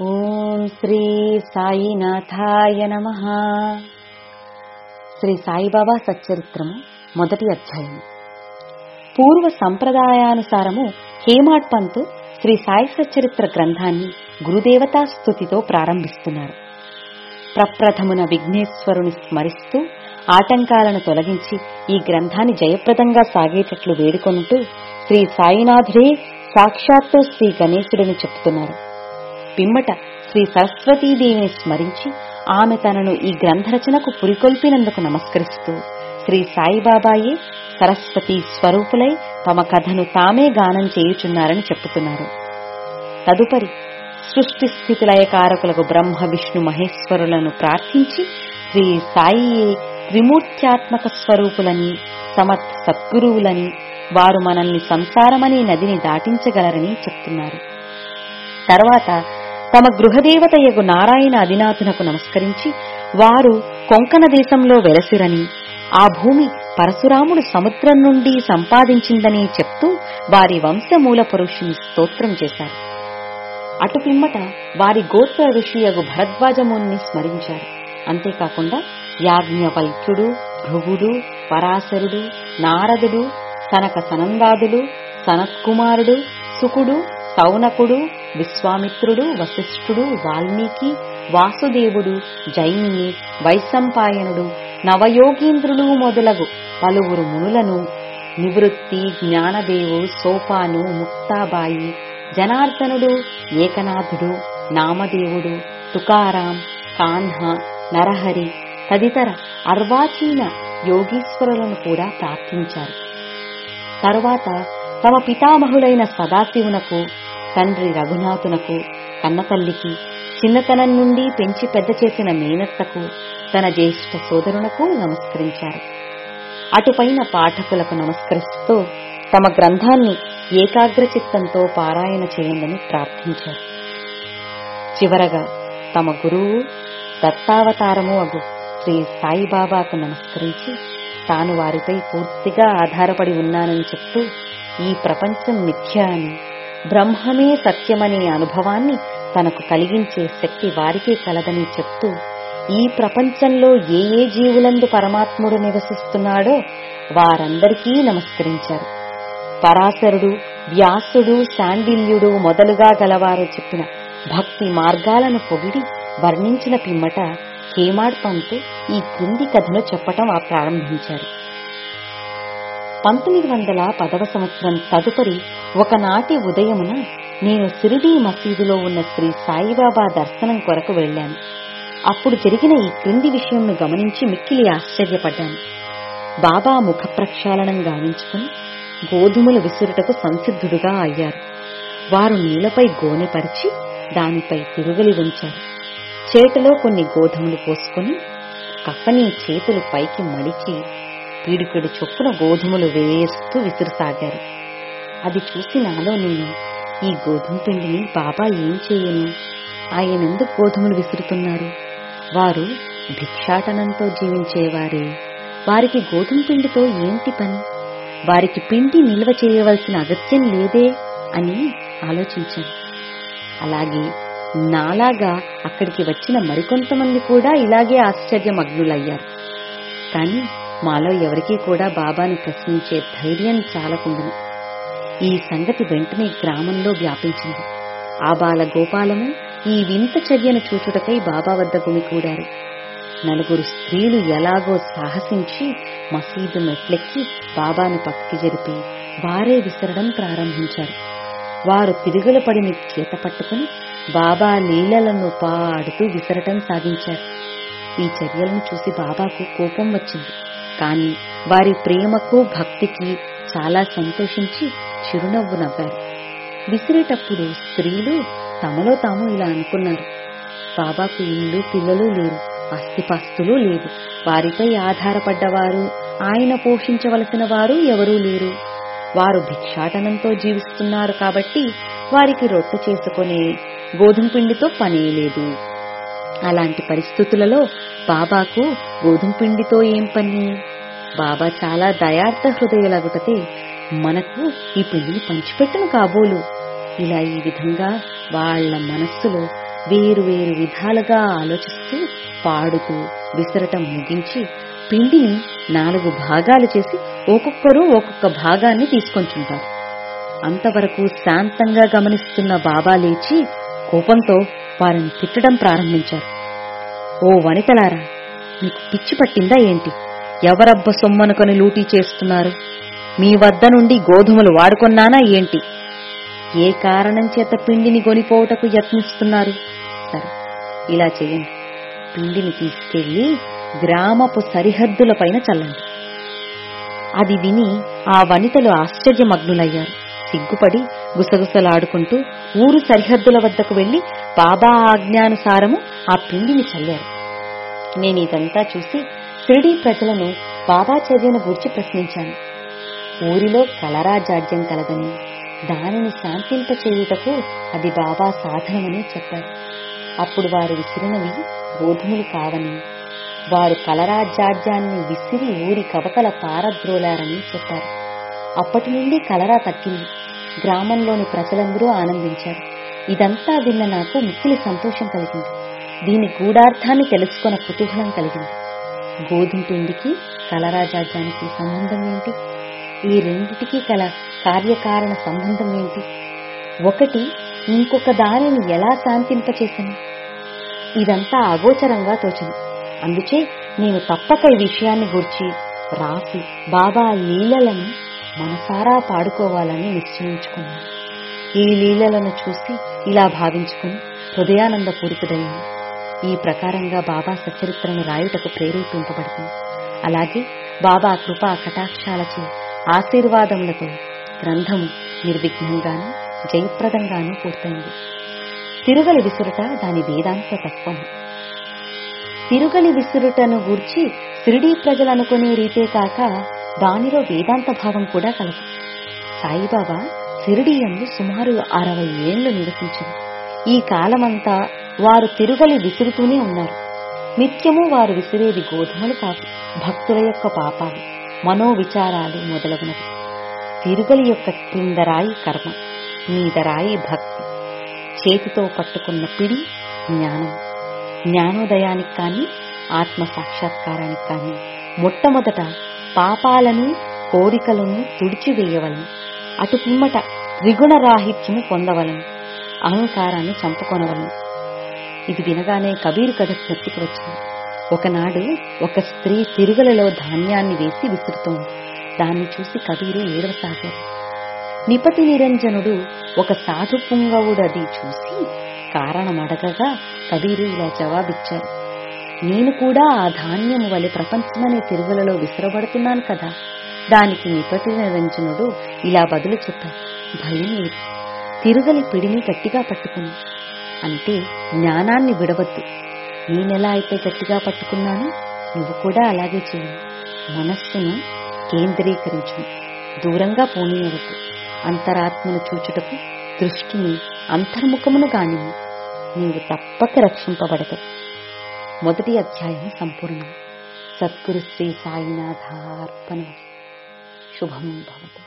ఓం శ్రీ సాయినాథాయ నమ శ్రీ సాయిబాబా సచ్చరిత్రము మొదటి అధ్యాయం పూర్వ సంప్రదాయానుసారము హేమాడ్ పంతు శ్రీ సాయి సచ్చరిత్ర గ్రంథాన్ని గురుదేవతా స్థుతితో ప్రారంభిస్తున్నారు ప్రప్రథమున విఘ్నేశ్వరుని స్మరిస్తూ ఆటంకాలను తొలగించి ఈ గ్రంథాన్ని జయప్రదంగా సాగేటట్లు వేడుకొనుటూ శ్రీ సాయినాథుడే సాక్షాత్తు శ్రీ గణేశుడని చెప్తున్నారు పిమ్మట శ్రీ సరస్వతీదేవిని స్మరించి ఆమె తనను ఈ గ్రంథరచనకు పురికొల్పినందుకు నమస్కరిస్తూ శ్రీ సాయిబాబాయే సరస్వతి స్వరూపులై తమ కథను తామే గానం చేయుచున్నారని చెప్పుతున్నారు తదుపరి సృష్టి స్థితి లయకారకులకు బ్రహ్మ విష్ణు మహేశ్వరులను ప్రార్థించి శ్రీ సాయి త్రిమూర్త్యాత్మక స్వరూపులని సమర్థ సద్గురువులని వారు మనల్ని సంసారమనే నదిని దాటించగలరని చెప్తున్నారు తర్వాత తమ గృహదేవతయగు నారాయణ అధినాథునకు నమస్కరించి వారు కొంకణ దేశంలో వెలసిరని ఆ భూమి పరశురాముడు సముద్రం నుండి సంపాదించిందని చెప్తూ వారి వంశమూల పురుషుని స్తోత్రం చేశారు అటు పిమ్మట వారి గోత్ర ఋషియగు భరద్వాజముని స్మరించారు అంతేకాకుండా యాజ్ఞవల్క్యుడు భృగుడు పరాశరుడు నారదుడు సనక సనందాదులు సనత్కుమారుడు సుకుడు సౌనకుడు విశ్వామిత్రుడు వశిష్ఠుడు వాల్మీకి వాసుదేవుడు జైమిని వైశంపాయనుడు నవయోగీంద్రులు మొదలగు పలువురు మునులను నివృత్తి జ్ఞానదేవు సోపాను ముక్తాబాయి జనార్దనుడు ఏకనాథుడు నామదేవుడు తుకారాం కాన్హ నరహరి తదితర అర్వాచీన యోగీశ్వరులను కూడా ప్రార్థించారు తరువాత తమ పితామహులైన సదాశివునకు తండ్రి రఘునాథునకు కన్నతల్లికి చిన్నతనం నుండి పెంచి పెద్ద చేసిన మేనత్తకు తన జ్యేష్ఠ సోదరునకు నమస్కరించారు అటుపైన పాఠకులకు నమస్కరిస్తూ తమ గ్రంథాన్ని ఏకాగ్రచిత్తంతో పారాయణ చేయండి ప్రార్థించారు చివరగా తమ గురువు దత్తావతారము అగు శ్రీ సాయిబాబాకు నమస్కరించి తాను వారిపై పూర్తిగా ఆధారపడి ఉన్నానని చెప్తూ ఈ ప్రపంచం మిథ్య అని బ్రహ్మమే సత్యమనే అనుభవాన్ని తనకు కలిగించే శక్తి వారికే కలదని చెప్తూ ఈ ప్రపంచంలో ఏ ఏ జీవులందు పరమాత్ముడు నివసిస్తున్నాడో వారందరికీ నమస్కరించారు పరాశరుడు వ్యాసుడు శాండిల్యుడు మొదలుగా గలవారు చెప్పిన భక్తి మార్గాలను పొగిడి వర్ణించిన పిమ్మట హేమాడ్ పంతు ఈ క్రింది కథను చెప్పటం ప్రారంభించారు పంతొమ్మిది వందల పదవ సంవత్సరం తదుపరి ఒకనాటి ఉదయమున నేను సిరిడీ మసీదులో ఉన్న శ్రీ సాయిబాబా దర్శనం కొరకు వెళ్లాను అప్పుడు జరిగిన ఈ క్రింది విషయంను గమనించి మిక్కిలి ఆశ్చర్యపడ్డాను బాబా ముఖ ప్రక్షాళనం గావించుకుని గోధుమలు విసురుటకు సంసిద్ధుడుగా అయ్యారు వారు నీళ్లపై గోనెపరిచి దానిపై తిరుగలి ఉంచారు చేతిలో కొన్ని గోధుమలు పోసుకుని కఫని చేతులు పైకి మడిచి పీడిపిడి చొప్పున గోధుమలు వేస్తూ విసురుసాగారు అది చూసి నాలో నేను ఈ గోధుమ పిండిని బాబా ఏం చేయను ఆయన ఎందుకు గోధుమలు విసురుతున్నారు వారు భిక్షాటనంతో జీవించేవారే వారికి గోధుమ పిండితో ఏంటి పని వారికి పిండి నిల్వ చేయవలసిన అగత్యం లేదే అని ఆలోచించాను అలాగే నాలాగా అక్కడికి వచ్చిన మరికొంతమంది కూడా ఇలాగే ఆశ్చర్యమగ్నులయ్యారు కానీ మాలో ఎవరికీ కూడా బాబాను ప్రశ్నించే ధైర్యం చాలకుండును ఈ సంగతి వెంటనే గ్రామంలో వ్యాపించింది ఆ బాల గోపాలము ఈ వింత చర్యను చూచుటకై బాబా వద్ద గుమికూడారు నలుగురు స్త్రీలు ఎలాగో సాహసించి మసీదు మెట్లెక్కి బాబాను పక్కకి జరిపి వారే విసరడం ప్రారంభించారు వారు తిరుగుల పడిని చేత పట్టుకుని బాబా లీలలను పాడుతూ విసరటం సాగించారు ఈ చర్యలను చూసి బాబాకు కోపం వచ్చింది కాని వారి ప్రేమకు భక్తికి చాలా సంతోషించి చిరునవ్వు నవ్వారు విసిరేటప్పుడు స్త్రీలు తమలో తాము ఇలా అనుకున్నారు బాబాకు ఇల్లు పిల్లలు లేరు ఆస్తిపాస్తులు లేవు వారిపై ఆధారపడ్డవారు ఆయన పోషించవలసిన వారు ఎవరూ లేరు వారు భిక్షాటనంతో జీవిస్తున్నారు కాబట్టి వారికి రొట్టె చేసుకునే గోధుమ పిండితో పనే లేదు అలాంటి పరిస్థితులలో బాబాకు గోధుమ పిండితో ఏం పని బాబా చాలా దయార్థ హృదయులగుటతే మనకు ఈ పిండిని పంచిపెట్టను కాబోలు ఇలా ఈ విధంగా వాళ్ల మనస్సులో వేరు వేరు విధాలుగా ఆలోచిస్తూ పాడుతూ విసరటం ముగించి పిండిని నాలుగు భాగాలు చేసి ఒక్కొక్కరు ఒక్కొక్క భాగాన్ని తీసుకొంచుంటారు అంతవరకు శాంతంగా గమనిస్తున్న బాబా లేచి కోపంతో వారిని తిట్టడం ప్రారంభించారు ఓ వనితలారా మీకు పిచ్చి పట్టిందా ఏంటి ఎవరబ్బ సొమ్మనుకొని లూటీ చేస్తున్నారు మీ వద్ద నుండి గోధుమలు వాడుకొన్నానా ఏంటి ఏ కారణం చేత పిండిని గొనిపోవటకు యత్నిస్తున్నారు సరే ఇలా చేయండి పిండిని తీసుకెళ్లి గ్రామపు సరిహద్దుల పైన చల్లండి అది విని ఆ వనితలు ఆశ్చర్యమగ్నులయ్యారు సిగ్గుపడి గుసగుసలాడుకుంటూ ఊరు సరిహద్దుల వద్దకు వెళ్లి బాబా ఆజ్ఞానుసారము ఆ పిండిని చల్లారు నేను ఇదంతా చూసి షిరిడీ ప్రజలను బాబా చర్యను గురించి ప్రశ్నించాను ఊరిలో కలరా జాడ్యం కలదని దానిని శాంతింపచేయుటకు అది బాబా సాధనమని చెప్పారు అప్పుడు వారు విసిరినవి గోధుమలు కావని వారు కలరాజాడ్యాన్ని విసిరి ఊరి కవతల పారద్రోలారని చెప్పారు అప్పటి నుండి కలరా తగ్గింది గ్రామంలోని ప్రజలందరూ ఆనందించారు ఇదంతా విన్న నాకు మిక్కిలి సంతోషం కలిగింది దీని గూఢార్థాన్ని తెలుసుకున్న కుతూహలం కలిగింది గోధుమ పిండికి కలరాజాడ్యానికి సంబంధం ఏంటి ఈ రెండిటికి కల కార్యకారణ సంబంధం ఏంటి ఒకటి ఇంకొక దానిని ఎలా శాంతింపచేసను ఇదంతా అగోచరంగా తోచింది అందుచే నేను తప్పక ఈ విషయాన్ని గురించి రాసి బాబా లీలలను మనసారా పాడుకోవాలని నిశ్చయించుకున్నాను ఈ లీలలను చూసి ఇలా భావించుకుని హృదయానందపూరితుడయ్యాను ఈ ప్రకారంగా బాబా సచరిత్రను రాయుటకు ప్రేరేపింపబడుతుంది అలాగే బాబా కృపా కటాక్షాలచే ఆశీర్వాదములతో గ్రంథము నిర్విఘ్నంగాను జయప్రదంగాను పూర్తయింది తిరుగలి విసురుట దాని వేదాంత తత్వము తిరుగలి విసురుటను గూర్చి సిరిడీ ప్రజలు అనుకునే రీతే కాక దానిలో వేదాంత భావం కూడా కలదు సాయిబాబా సిరిడి యందు సుమారు అరవై ఏళ్లు నివసించారు ఈ కాలమంతా వారు తిరుగలి విసురుతూనే ఉన్నారు నిత్యము వారు విసిరేది గోధుమలు కాదు భక్తుల యొక్క పాపాలు మనోవిచారాలు మొదలగునవి తిరుగలి యొక్క క్రిందరాయి కర్మ మీదరాయి భక్తి చేతితో పట్టుకున్న పిడి జ్ఞానం జ్ఞానోదయానికి కానీ ఆత్మ సాక్షాత్కారానికి కానీ మొట్టమొదట పాపాలను కోరికలను తుడిచివేయవలను అటు పిమ్మట త్రిగుణ రాహిత్యము పొందవలను అహంకారాన్ని చంపుకొనవలను ఇది వినగానే కబీరు కథ జ్ఞప్తికి వచ్చింది ఒకనాడు ఒక స్త్రీ తిరుగలలో ధాన్యాన్ని వేసి విసురుతోంది దాన్ని చూసి కబీరు ఏడవసాగారు నిపతి నిరంజనుడు ఒక సాధు పుంగవుడది చూసి కారణం అడగగా కబీరు ఇలా జవాబిచ్చారు నేను కూడా ఆ ధాన్యము వలె ప్రపంచమనే తిరుగులలో విసిరబడుతున్నాను కదా దానికి నిపతి నిరంజనుడు ఇలా బదులు చెప్పారు భయం లేదు తిరుగలి పిడిని గట్టిగా పట్టుకుని అంటే జ్ఞానాన్ని విడవద్దు నేనెలా అయితే గట్టిగా పట్టుకున్నానో నువ్వు కూడా అలాగే చేయి మనస్సును కేంద్రీకరించు దూరంగా పోనీయవద్దు అంతరాత్మను చూచుటకు దృష్టిని అంతర్ముఖమును గాని నీవు తప్పక రక్షింపబడతావు మొదటి అధ్యాయం సంపూర్ణం సద్గురు శ్రీ సాయినాథార్పణ శుభం భవతు